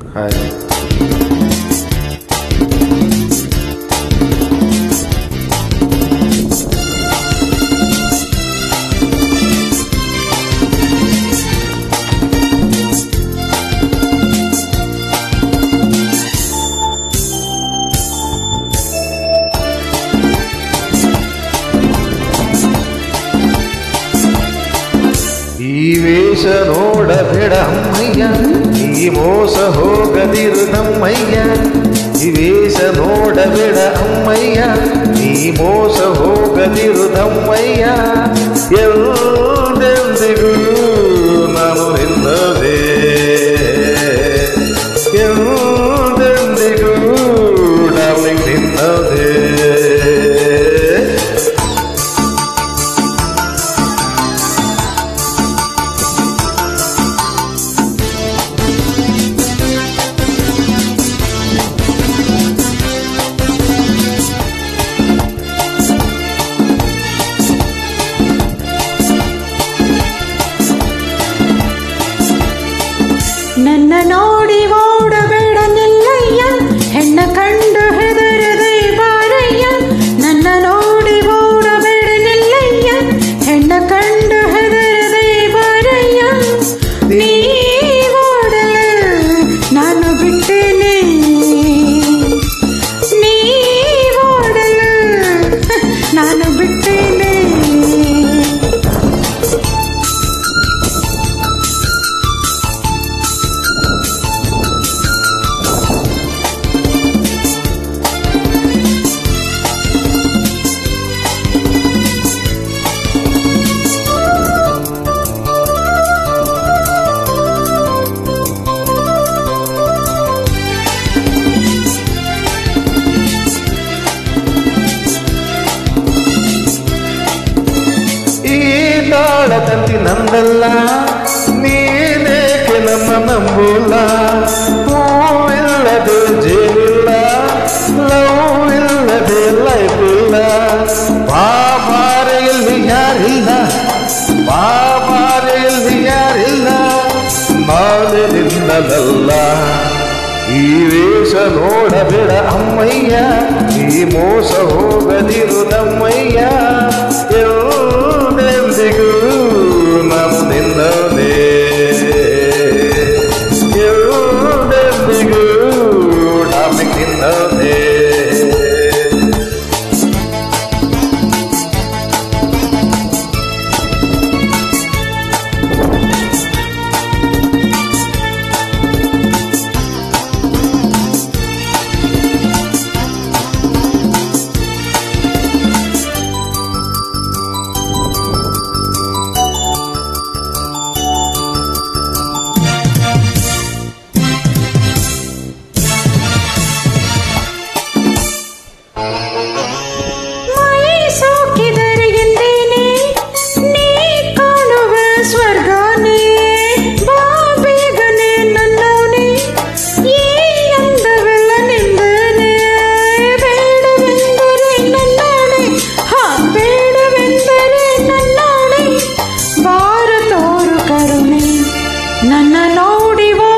hi ಈ ವೇಷ ನೋಡಬೇಡ ಅಮ್ಮಯ್ಯ ಈ ಮೋಸ ಹೋಗದಿರು ನಮ್ಮಯ್ಯ ಈ ವೇಷ ನೋಡಬೇಡ ಅಮ್ಮಯ್ಯ ಈ ಮೋಸ ಹೋಗದಿರು ನಮ್ಮಯ್ಯ ಎಲ್ಲೆಂದಿಗೂ ನಾನು ನಿನ್ನದೇ ಎಲ್ಲೆಂದಿಗೂ ಡಾರ್ಲಿಂಗ್ ನಿನ್ನದೇ ನನ್ನ ನೋಡಿ ಓಡಬೇಡ ನಿಲ್ಲಯ್ಯ ಹೆಣ್ಣ ಕಂಡು ಹೆದರದೆ ಬಾರಯ್ಯ ನನ್ನ ನೋಡಿ ಓಡಬೇಡ ನಿಲ್ಲಯ್ಯ ಹೆಣ್ಣ ಕಂಡು ಹೆದರದೆ ಬಾರಯ್ಯ ನೀ ಓಡಲು ನಾನು ಬಿಟ್ಟೇನೆ ನೀ ಓಡಲು ನಾನು ಬಿಟ್ಟೇನೆ ಈ ತಾಳ ತಂತಿ ನಂದಲ್ಲ ನೀನೇಕೆ ನಮ್ಮ ನಂಬುಲ್ಲ ಹೂವಿಲ್ಲದೆ ಜೇನಿಲ್ಲ ಲವ್ ಇಲ್ಲದೆ ಲೈಫ್ ಇಲ್ಲ ಬಾಬಾರೆಯಲ್ಲಿ ಯಾರಿಲ್ಲ ಬಾಬಾರೆಯಲ್ಲಿ ಯಾರಿಲ್ಲ ನಾಳೆ ನಿನ್ನದಲ್ಲ ಈ ವೇಷ ನೋಡಬೇಡ ಅಮ್ಮಯ್ಯ ಈ ಮೋಸ ಹೋಗದಿರು ನಮ್ಮಯ್ಯ ಎಲ್ಲೆಂದಿಗೂ ನಾನು ನಿನ್ನದೇ ಎಲ್ಲೆಂದಿಗೂ ಡಾರ್ಲಿಂಗ್ ನಿನ್ನದೇ ಮೈ ಸೋಕಿದರೆ ಎಂದೇನೆ ನೀ ಕಾಣುವ ಸ್ವರ್ಗನೇ ಬಾ ಬೇಗನೆ ನನ್ನೋನೆ ಈ ಅಂದವೆಲ್ಲ ನಿಂದನೆ ಬೇಡವೆಂದರೆ ನನ್ನಾಣೆ ಹಾ ಬೇಡವೆಂದರೆ ನನ್ನಾಣೆ ಬಾರ ತೋರು ಕರುಣೆ ನನ್ನ ನೋಡಿ